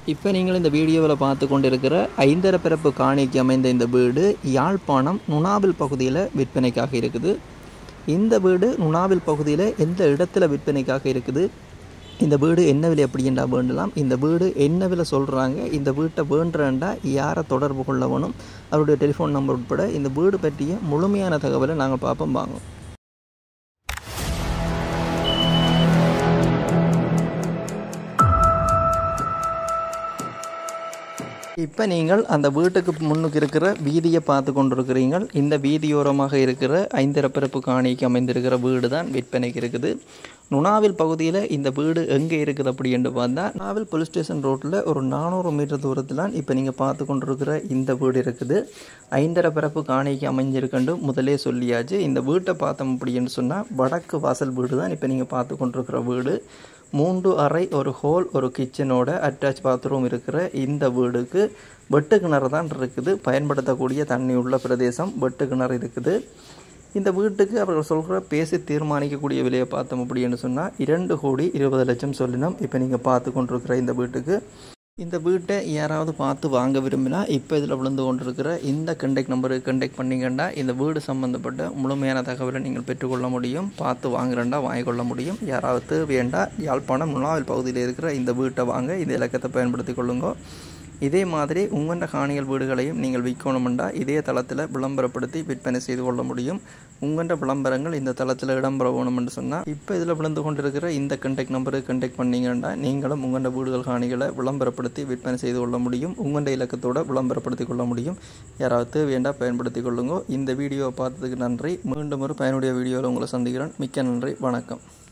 இப்போ நீங்கள் இந்த வீடியோவில் பார்த்து கொண்டிருக்கிற ஐந்தர பிறப்பு காணிக்கு அமைந்த இந்த வீடு யாழ்ப்பாணம் நுணாவில் பகுதியில் விற்பனைக்காக இருக்குது இந்த வீடு நுணாவில் பகுதியில் எந்த இடத்துல விற்பனைக்காக இருக்குது இந்த வீடு என்ன விலை அப்படின்றா வேண்டலாம் இந்த வீடு என்ன விலை சொல்கிறாங்க இந்த வீட்டை வேண்டுறேன்டா யாரை தொடர்பு கொள்ள வேணும் அவருடைய டெலிஃபோன் நம்பர் உட்பட இந்த வீடு பற்றிய முழுமையான தகவலை நாங்கள் பார்ப்போம் வாங்க இப்போ நீங்கள் அந்த வீட்டுக்கு முன்னுக்கு இருக்கிற வீதியை பார்த்து கொண்டிருக்கிறீர்கள் இந்த வீதியோரமாக இருக்கிற ஐந்திரப்பிறப்பு காணிக்கு அமைந்திருக்கிற வீடு தான் விற்பனைக்கு இருக்குது நுணாவில் பகுதியில் இந்த வீடு எங்கே இருக்குது அப்படி என்று பார்த்தா நுணாவில் போலீஸ் ஸ்டேஷன் ரோட்டில் ஒரு நானூறு மீட்டர் தூரத்தில் இப்போ நீங்கள் பார்த்து கொண்டிருக்கிற இந்த வீடு இருக்குது ஐந்தர பிறப்பு காணிக்கு அமைஞ்சிருக்கண்டு முதலே சொல்லியாச்சு இந்த வீட்டை பார்த்தோம் அப்படின்னு சொன்னால் வடக்கு வாசல் வீடு தான் இப்போ நீங்கள் பார்த்து கொண்டிருக்கிற வீடு மூன்று அறை ஒரு ஹோல் ஒரு கிச்சனோட அட்டாச் பாத்ரூம் இருக்கிற இந்த வீடுக்கு வெட்டு கிணறு தான் இருக்குது பயன்படுத்தக்கூடிய தண்ணி உள்ள பிரதேசம் வெட்டு கிணறு இருக்குது இந்த வீட்டுக்கு அவர்கள் சொல்கிற பேசி தீர்மானிக்கக்கூடிய விலையை பார்த்தோம் அப்படின்னு சொன்னால் இரண்டு கோடி இருபது லட்சம் சொல்லினோம் இப்போ நீங்கள் பார்த்து கொண்டிருக்கிற இந்த வீட்டுக்கு இந்த வீட்டை யாராவது பார்த்து வாங்க விரும்பினா இப்போ இதில் விழுந்து கொண்டிருக்கிற இந்த கண்டெக்ட் நம்பருக்கு கண்டெக்ட் பண்ணிங்கன்னா இந்த வீடு சம்மந்தப்பட்ட முழுமையான தகவலை நீங்கள் பெற்றுக்கொள்ள முடியும் பார்த்து வாங்குறேன்டா வாங்கிக்கொள்ள முடியும் யாராவது வேண்டா யாழ்ப்பாணம் முனாவில் பகுதியில் இருக்கிற இந்த வீட்டை வாங்க இந்த இலக்கத்தை பயன்படுத்தி கொள்ளுங்க இதே மாதிரி உங்கள்ட காணிகள் வீடுகளையும் நீங்கள் விற்கணுமெண்டா இதே தளத்தில் விளம்பரப்படுத்தி விற்பனை செய்து கொள்ள முடியும் உங்கள்ட விளம்பரங்கள் இந்த தளத்தில் இடம்பெற வேணும்னு சொன்னால் இப்போ இதில் விழுந்து கொண்டிருக்கிற இந்த கண்டெக்ட் நம்பருக்கு கண்டெக்ட் பண்ணீங்கன்னா நீங்களும் உங்கள்ட வீடுகள் காணிகளை விளம்பரப்படுத்தி விற்பனை செய்து கொள்ள முடியும் உங்கள்ட இலக்கத்தோட விளம்பரப்படுத்தி கொள்ள முடியும் யாராவது வேண்டாம் பயன்படுத்தி கொள்ளுங்க இந்த வீடியோவை பார்த்ததுக்கு நன்றி மீண்டும் ஒரு பயனுடைய வீடியோவில் உங்களை சந்திக்கிறேன் மிக்க நன்றி வணக்கம்